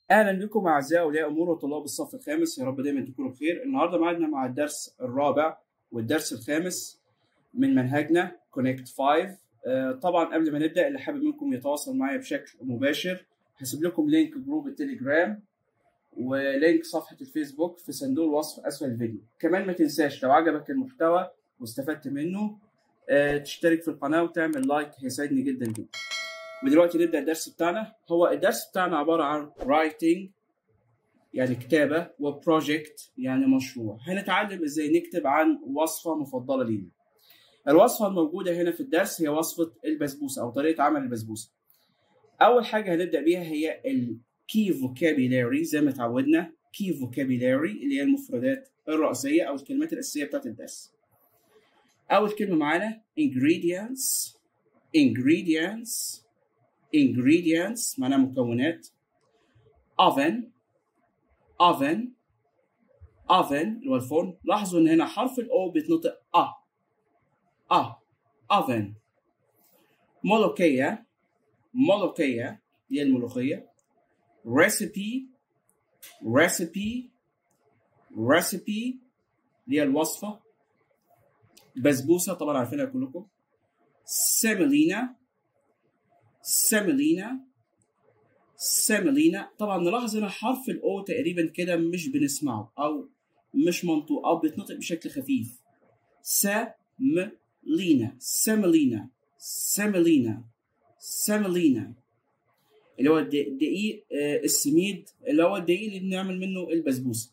اهلا بكم اعزائي اولياء امور وطلاب الصف الخامس يا رب دايما تكونوا بخير النهارده معادنا مع الدرس الرابع والدرس الخامس من منهجنا كونكت 5 آه، طبعا قبل ما نبدا اللي حابب منكم يتواصل معايا بشكل مباشر هسيب لكم لينك جروب التليجرام ولينك صفحه الفيسبوك في صندوق الوصف اسفل الفيديو كمان ما تنساش لو عجبك المحتوى واستفدت منه آه، تشترك في القناه وتعمل لايك هيساعدني جدا جدا ودلوقتي نبدا الدرس بتاعنا هو الدرس بتاعنا عباره عن writing يعني كتابه وبروجكت يعني مشروع هنتعلم ازاي نكتب عن وصفه مفضله لينا الوصفه الموجوده هنا في الدرس هي وصفه البسبوسه او طريقه عمل البسبوسه اول حاجه هنبدا بيها هي الكي فوكابيلاري زي ما اتعودنا كي فوكابيلاري اللي هي المفردات الرئيسيه او الكلمات الاساسيه بتاعت الدرس اول كلمه معانا ingredients ingredients ingredients معناها مكونات oven oven oven اللي هو الفرن لاحظوا ان هنا حرف الاو بيتنطق ا ا oven ملوخية ملوخية دي الملوخية recipe recipe recipe دي الوصفة بسبوسة طبعا عارفينها كلكم سيمولينا سيمولينا سيمولينا طبعا نلاحظ هنا حرف الاو تقريبا كده مش بنسمعه او مش منطوق او بيتنطق بشكل خفيف سيمولينا سيمولينا سيمولينا سيمولينا اللي هو دقيق آه، السميد اللي هو الدقيق اللي بنعمل منه البسبوسه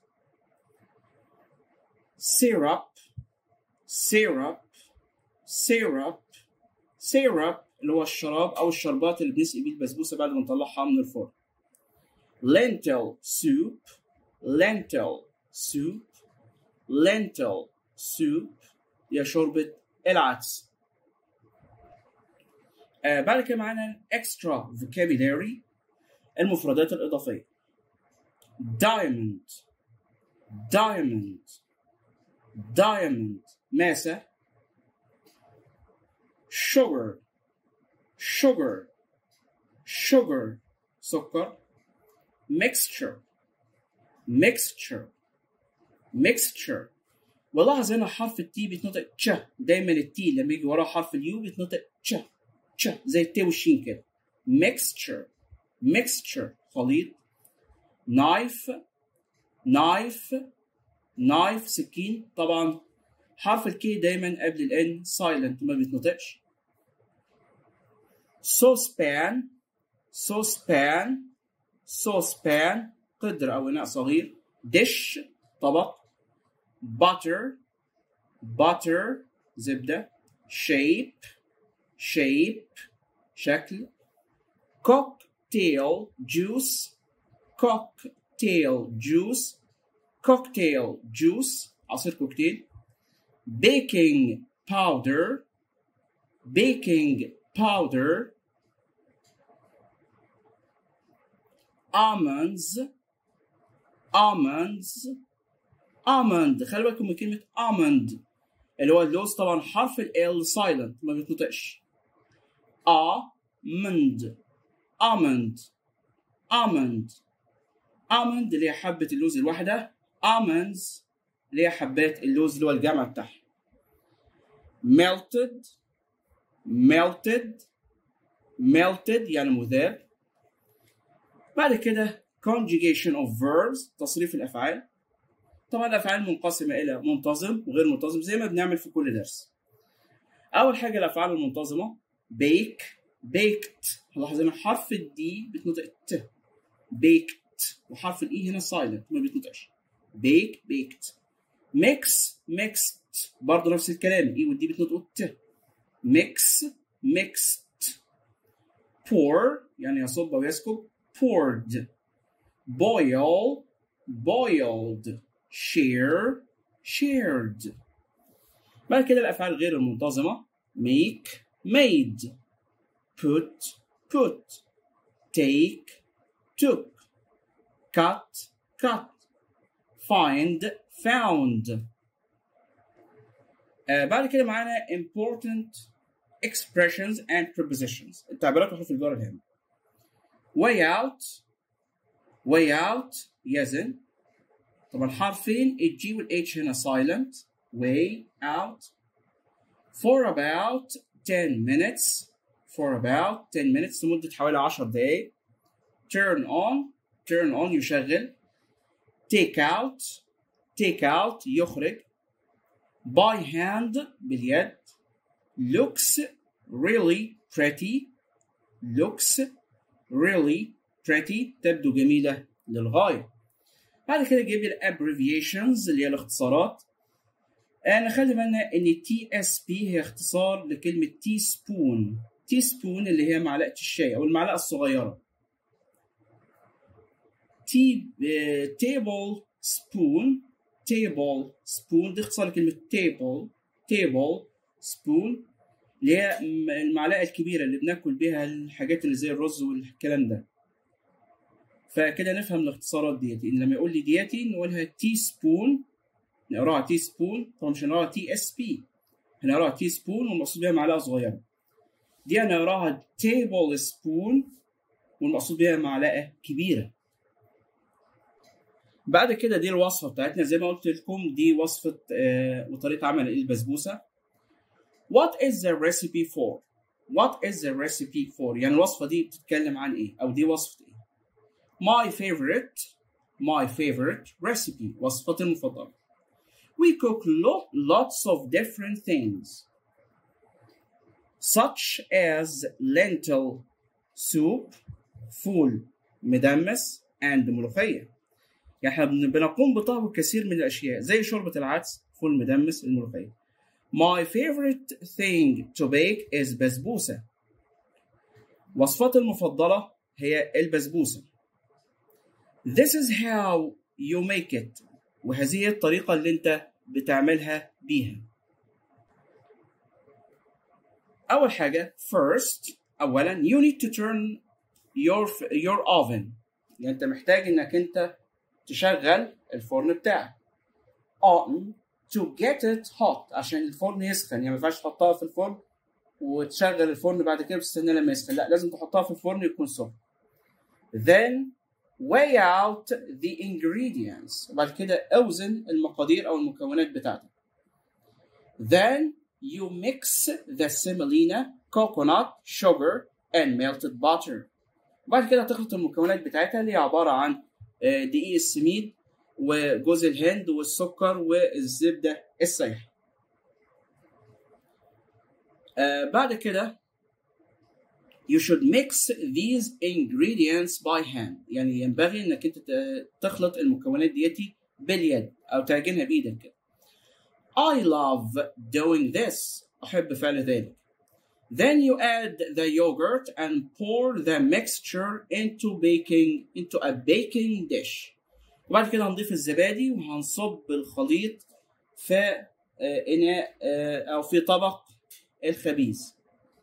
سيرب سيرب سيرب سيرب اللي هو الشراب او الشربات اللي بنسقي بيه البسبوسه بعد ما نطلعها من الفرن lentil soup lentil soup lentil soup هي شوربة العدس آه بعد كده معانا extra vocabulary المفردات الإضافية diamond diamond diamond ماسة sugar sugar sugar سكر mixture mixture mixture ولاحظ هنا حرف التي بيتنطق تش دايما التي لما يجي وراه حرف اليو بيتنطق تش تش زي التي والشين كده mixture mixture خليط knife knife knife سكين طبعا حرف الكي دايما قبل الان silent ما بيتنطقش saucepan saucepan saucepan قدر أو إناء صغير dish طبق butter butter زبدة shape shape شكل cocktail juice cocktail juice cocktail juice عصير كوكتيل baking powder baking powder almonds almonds almond خلي بالكم من كلمة almond اللي هو اللوز طبعا حرف ال silent ما بيتنطقش almond almond almond almond اللي هي حبة اللوز الواحدة almonds اللي هي حبات اللوز اللي هو الجمع بتاعها melted melted melted يعني مذاب بعد كده conjugation of verbs تصريف الافعال طبعا الافعال منقسمه الى منتظم وغير منتظم زي ما بنعمل في كل درس اول حاجه الافعال المنتظمه bake baked هنلاحظ هنا حرف الدي بيتنطق ت baked وحرف الاي هنا silent ما بيتنطقش bake baked mix mixed برضه نفس الكلام اي والدي بيتنطقوا ت mix mixed pour يعني يصب او يسكب poured boil boiled share shared بعد كده الافعال غير المنتظمه make made put put take took cut cut find found آه بعد كده معانا important expressions and prepositions التعبيرات وحروف الجر الهامة way out way out يزن طبعا حرفين الجي والاتش هنا silent way out for about 10 minutes for about 10 minutes لمدة حوالي 10 دقايق turn on turn on يشغل take out take out يخرج by hand باليد looks really pretty looks really pretty تبدو جميلة للغاية بعد كده جايب لي abbreviations اللي هي الاختصارات انا خلي بالنا ان تي اس بي هي اختصار لكلمة تي سبون تي سبون اللي هي معلقة الشاي او المعلقة الصغيرة تي تيبل سبون تيبل سبون دي اختصار لكلمة تيبل تيبل سبون اللي هي المعلقة الكبيرة اللي بناكل بيها الحاجات اللي زي الرز والكلام ده فكده نفهم الاختصارات ديتي ان لما يقول لي ديتي نقولها تي سبون نقراها تي سبون طبعا مش هنقراها تي اس بي هنقراها تي سبون والمقصود بيها معلقة صغيرة دي هنقراها تيبل سبون والمقصود بيها معلقة كبيرة بعد كده دي الوصفة بتاعتنا زي ما قلت لكم دي وصفة آه وطريقة عمل البسبوسة What is the recipe for? What is the recipe for? يعني الوصفة دي بتتكلم عن إيه؟ أو دي وصفة إيه؟ My favorite my favorite recipe وصفتي المفضلة We cook lo- lots of different things such as lentil soup فول مدمس and ملوخية يعني احنا بنقوم بطهو كثير من الأشياء زي شوربة العدس فول مدمس الملوخية My favorite thing to bake is بسبوسة وصفتي المفضلة هي البسبوسة This is how you make it وهذه هي الطريقة اللي انت بتعملها بيها أول حاجة first أولا you need to turn your your oven يعني أنت محتاج إنك أنت تشغل الفرن بتاعك on to get it hot عشان الفرن يسخن يعني ما ينفعش تحطها في الفرن وتشغل الفرن بعد كده بتستنى لما يسخن لا لازم تحطها في الفرن يكون سخن then weigh out the ingredients وبعد كده اوزن المقادير او المكونات بتاعتك then you mix the semolina coconut sugar and melted butter وبعد كده تخلط المكونات بتاعتها اللي هي عبارة عن دقيق السميد وجوز الهند والسكر والزبدة السايحة آه بعد كده you should mix these ingredients by hand يعني ينبغي انك انت تخلط المكونات ديتي باليد او تعجنها بايدك كده I love doing this احب فعل ذلك Then you add the yogurt and pour the mixture into baking into a baking dish. وبعد كده هنضيف الزبادي وهنصب الخليط في إناء أو في طبق الخبيز.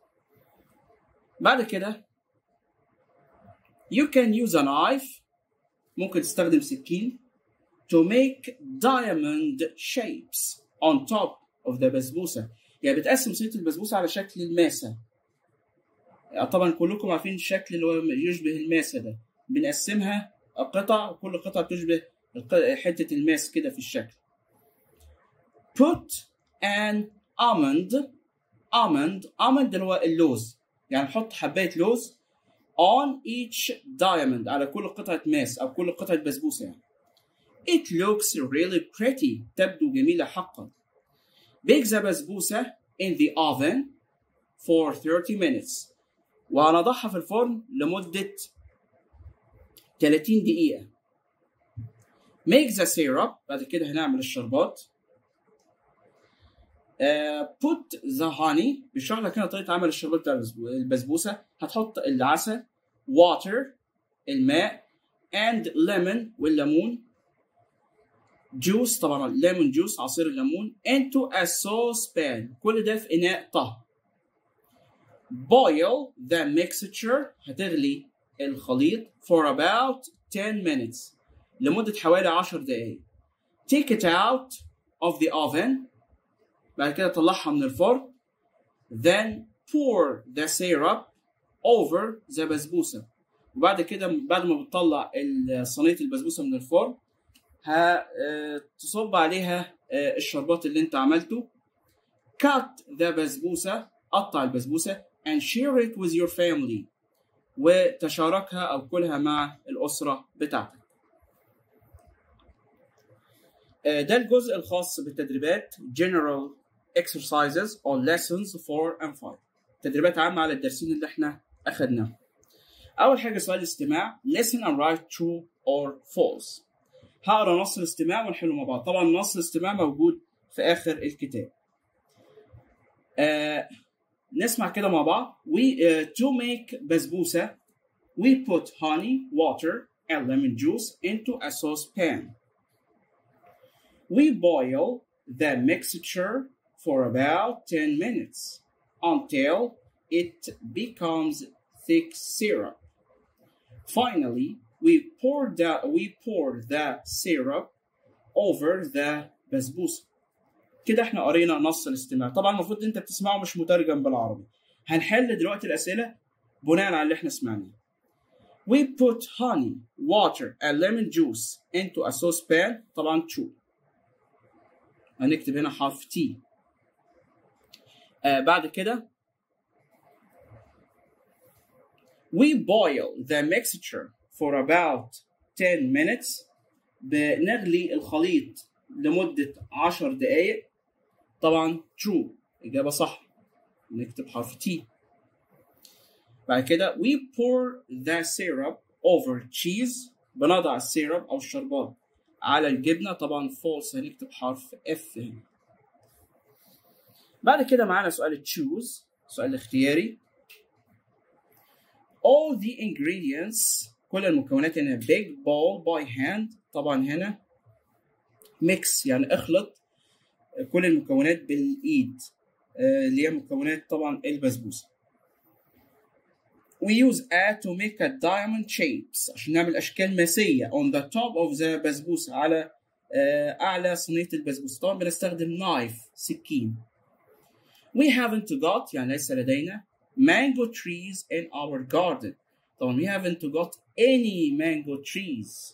بعد كده you can use a knife ممكن تستخدم سكين to make diamond shapes on top of the بسبوسة يعني بتقسم صينية البسبوسة على شكل الماسة طبعا كلكم عارفين الشكل اللي هو يشبه الماسة ده بنقسمها قطع وكل قطعة بتشبه حتة الماس كده في الشكل put an almond almond almond اللي هو اللوز يعني نحط حباية لوز on each diamond على كل قطعة ماس أو كل قطعة بسبوسة يعني it looks really pretty تبدو جميلة حقا bake the بسبوسة in the oven for 30 minutes وهنضعها في الفرن لمدة 30 دقيقة make the syrup بعد كده هنعمل الشربات uh, put the honey بيشرح لك هنا طريقة عمل الشربات بتاع البسبوسة هتحط العسل water الماء and lemon والليمون جوس طبعا ليمون جوس عصير الليمون into a saucepan كل ده في إناء طهي boil the mixture هتغلي الخليط for about 10 minutes لمدة حوالي 10 دقايق take it out of the oven بعد كده طلعها من الفرن then pour the syrup over the بسبوسة وبعد كده بعد ما بتطلع ال- صينيه البسبوسه من الفرن هتصب عليها آه، الشربات اللي انت عملته cut the بسبوسه قطع البسبوسه and share it with your family وتشاركها او كلها مع الاسره بتاعتك آه، ده الجزء الخاص بالتدريبات general exercises or lessons 4 and 5 تدريبات عامة على الدرسين اللي احنا أخدناهم أول حاجة سؤال الاستماع listen and write true or false هقرا نص الاستماع ونحله مع بعض طبعا نص الاستماع موجود في آخر الكتاب آه نسمع كده مع بعض we uh, to make بسبوسة we put honey water and lemon juice into a saucepan we boil the mixture for about 10 minutes until it becomes thick syrup. Finally, we pour the we pour the syrup over the بسبوسة. كده احنا قرينا نص الاستماع، طبعا المفروض انت بتسمعه مش مترجم بالعربي. هنحل دلوقتي الأسئلة بناء على اللي احنا سمعناه. We put honey, water and lemon juice into a saucepan طبعا true. هنكتب هنا حرف T. آه بعد كده we boil the mixture for about 10 minutes بنغلي الخليط لمدة 10 دقايق طبعا true إجابة صح نكتب حرف T بعد كده we pour the syrup over cheese بنضع السيرب أو الشربات على الجبنة طبعا false هنكتب حرف F هنا بعد كده معانا سؤال choose سؤال اختياري all the ingredients كل المكونات هنا big bowl by hand طبعا هنا mix يعني اخلط كل المكونات بالايد آه، اللي هي مكونات طبعا البسبوسه we use a to make a diamond shapes عشان نعمل اشكال ماسيه on the top of the بسبوسه على آه، اعلى صينيه البسبوسه طبعا بنستخدم knife سكين we haven't got يعني ليس لدينا mango trees in our garden طبعا we haven't got any mango trees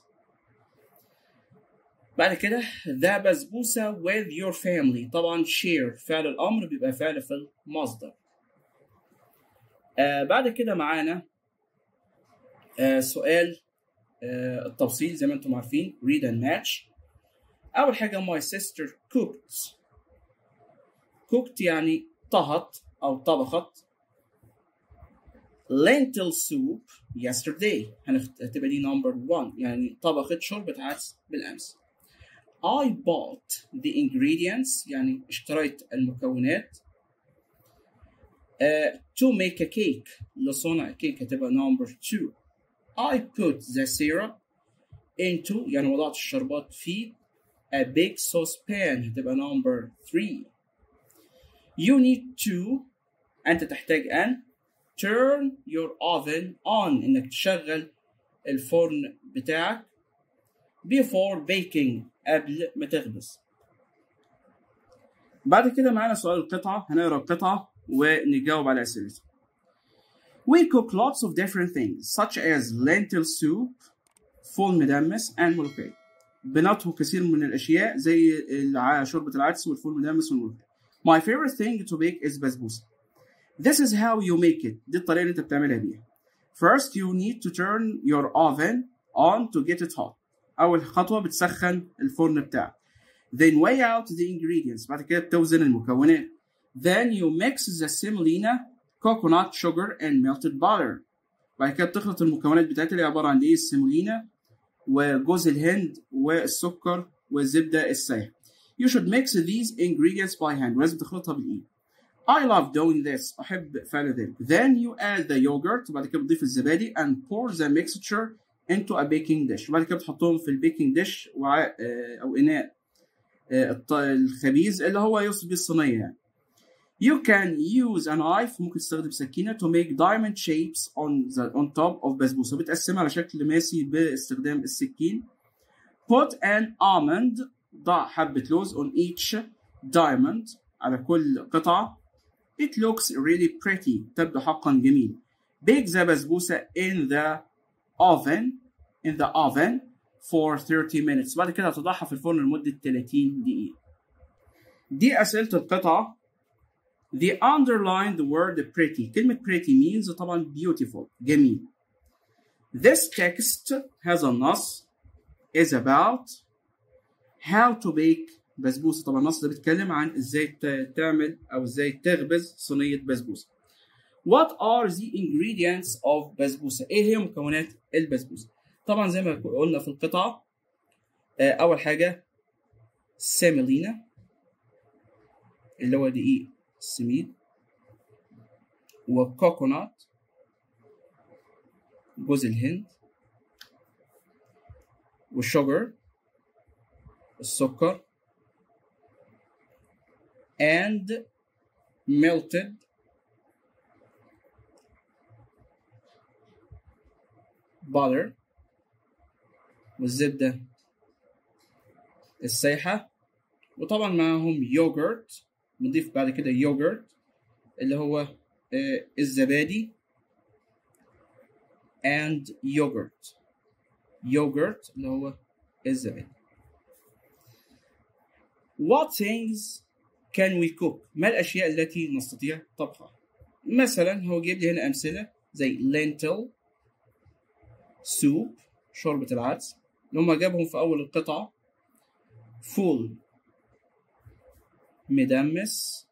بعد كده the بسبوسة with your family طبعا share فعل الأمر بيبقى فعل في المصدر آه بعد كده معانا آه سؤال آه التفصيل زي ما انتم عارفين read and match أول حاجة my sister cooked cooked يعني طهت أو طبخت lentil soup yesterday هنخت- هتبقى دي number one يعني طبخت شوربة عدس بالأمس I bought the ingredients يعني اشتريت المكونات uh, to make a cake لصنع كيك هتبقى number two I put the syrup into يعني وضعت الشربات في a big saucepan هتبقى number three you need to أنت تحتاج أن turn your oven on إنك تشغل الفرن بتاعك before baking قبل ما تخبز بعد كده معانا سؤال القطعة هنقرا القطعة ونجاوب على أسئلتها We cook lots of different things such as lentil soup فول مدمس and ملوخية بنطهو كثير من الأشياء زي الع- شوربة العدس والفول المدمس والملوخية My favorite thing to bake is بسبوسة This is how you make it دي الطريقة اللي أنت بتعملها بيها First you need to turn your oven on to get it hot أول خطوة بتسخن الفرن بتاعك Then weigh out the ingredients بعد كده بتوزن المكونات Then you mix the semolina, coconut sugar and melted butter بعد كده بتخلط المكونات بتاعتها اللي هي عبارة عن ايه السيمولينا وجوز الهند والسكر والزبدة السايحة You should mix these ingredients by hand ولازم تخلطها بالإيد I love doing this أحب فعل ذلك Then you add the yogurt وبعد كده بتضيف الزبادي and pour the mixture into a baking dish وبعد كده بتحطهم في البيكنج ديش وعاء آه، أو إناء آه، الط- الخبيز اللي هو يقصد بيه الصينية يعني You can use a knife ممكن تستخدم سكينة to make diamond shapes on the on top of بسبوسة بتقسمها على شكل ماسي باستخدام السكين Put an almond ضع حبة لوز on each diamond على كل قطعة It looks really pretty تبدو حقا جميل Bake the بسبوسة in the oven in the oven for 30 minutes بعد كده هتضعها في الفرن لمدة 30 دقيقة دي أسئلة القطعة The underlined word pretty كلمة pretty means طبعا beautiful جميل This text has a نص is about how to bake بسبوسة طبعا النص ده بيتكلم عن ازاي تعمل او ازاي تخبز صينية بسبوسة What are the ingredients of بسبوسة؟ ايه هي مكونات البسبوسة؟ طبعا زي ما قلنا في القطعة اول حاجة سيميلينا اللي هو دقيق السميد وكوكونات جوز الهند والشوجر السكر and melted butter والزبدة السايحة وطبعا معاهم يوجرت نضيف بعد كده يوجرت اللي هو آه الزبادي and yogurt yogurt اللي هو الزبادي What things can we cook؟ ما الأشياء التي نستطيع طبخها؟ مثلا هو جايب لي هنا أمثلة زي lentil soup شوربة العدس اللي هم جابهم في أول القطعة فول مدمس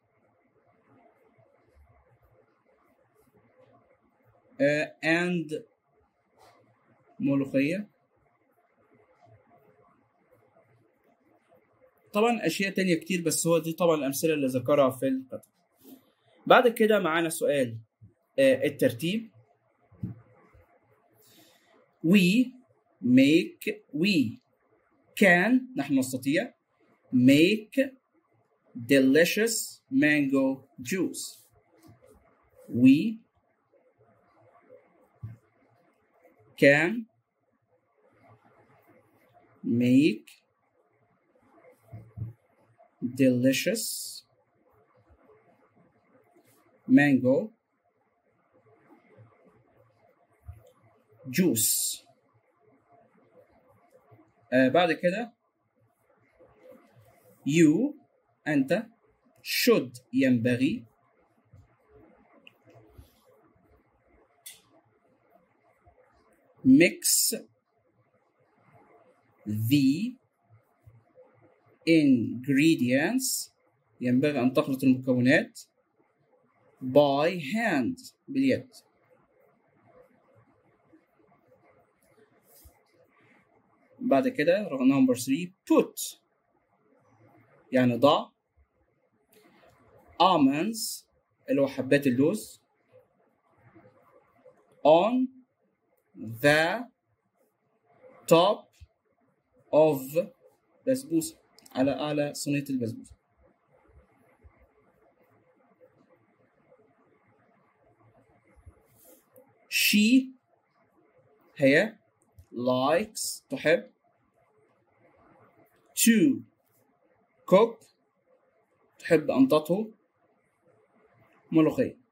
uh, and ملوخية طبعا أشياء تانية كتير بس هو دي طبعا الأمثلة اللي ذكرها في القطع بعد كده معانا سؤال uh, الترتيب we make we can نحن نستطيع make delicious mango juice we can make delicious mango juice آه بعد كده you أنت should ينبغي mix the ingredients ينبغي أن تخلط المكونات by hand باليد بعد كده رقم نمبر 3 put يعني ضع almonds اللي هو حبات اللوز on the top of بسبوسة على أعلى صينية البسبوسة she هي likes تحب to cook تحب أن تطهو ملوخية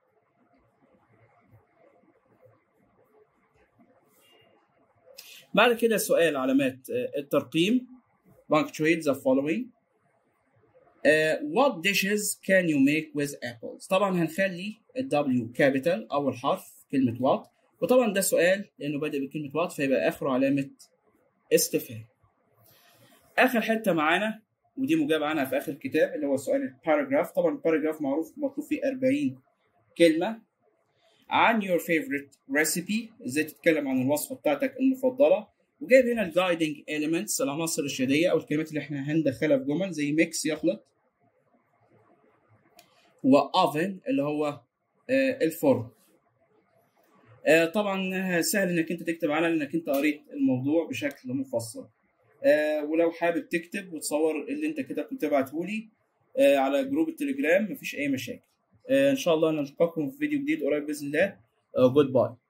بعد كده سؤال علامات الترقيم punctuate the following uh, what dishes can you make with apples طبعا هنخلي ال W capital أول حرف كلمة what وطبعا ده سؤال لأنه بادئ بكلمة what فيبقى آخره علامة استفهام آخر حتة معانا ودي مجاب عنها في آخر الكتاب اللي هو سؤال الباراجراف طبعا الباراجراف معروف مطلوب فيه 40 كلمة عن your favorite recipe ازاي تتكلم عن الوصفة بتاعتك المفضلة وجايب هنا الجايدنج elements العناصر الشهادية أو الكلمات اللي احنا هندخلها في جمل زي ميكس يخلط وأوفن اللي هو آه الفرن آه طبعا سهل انك انت تكتب عنها لانك انت قريت الموضوع بشكل مفصل آه ولو حابب تكتب وتصور اللي انت كتبته تبعته لي آه على جروب التليجرام مفيش اي مشاكل آه ان شاء الله نلقاكم في فيديو جديد قريب باذن الله جود باي